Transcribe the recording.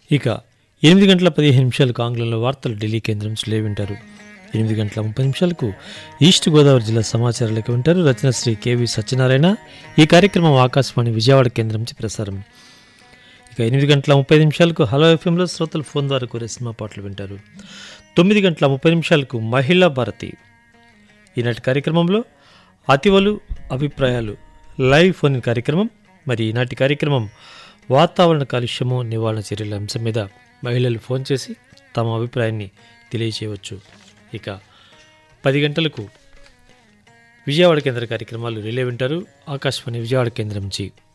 ఇక ఎనిమిది గంటల పదిహేను నిమిషాలకు ఆంగ్లంలో వార్తలు ఢిల్లీ కేంద్రం స్లే వింటారు ఎనిమిది గంటల ముప్పై నిమిషాలకు ఈస్ట్ గోదావరి జిల్లా సమాచారాలకు వింటారు రచన శ్రీ కెవి సత్యనారాయణ ఈ కార్యక్రమం ఆకాశవాణి విజయవాడ కేంద్రం నుంచి ప్రసారం ఇక ఎనిమిది గంటల ముప్పై నిమిషాలకు హలో ఎఫ్ఎంలో శ్రోతలు ఫోన్ ద్వారా కోరే సినిమా పాటలు వింటారు తొమ్మిది గంటల ముప్పై నిమిషాలకు మహిళా భారతి ఈనాటి కార్యక్రమంలో అతివలు అభిప్రాయాలు లైవ్ ఫోన్ ఇన్ కార్యక్రమం మరి ఈనాటి కార్యక్రమం వాతావరణ కాలుష్యము నివారణ చర్యల అంశం మీద మహిళలు ఫోన్ చేసి తమ అభిప్రాయాన్ని తెలియచేయవచ్చు ఇక పది గంటలకు విజయవాడ కేంద్ర కార్యక్రమాలు రిలే వింటారు ఆకాశవాణి విజయవాడ కేంద్రం నుంచి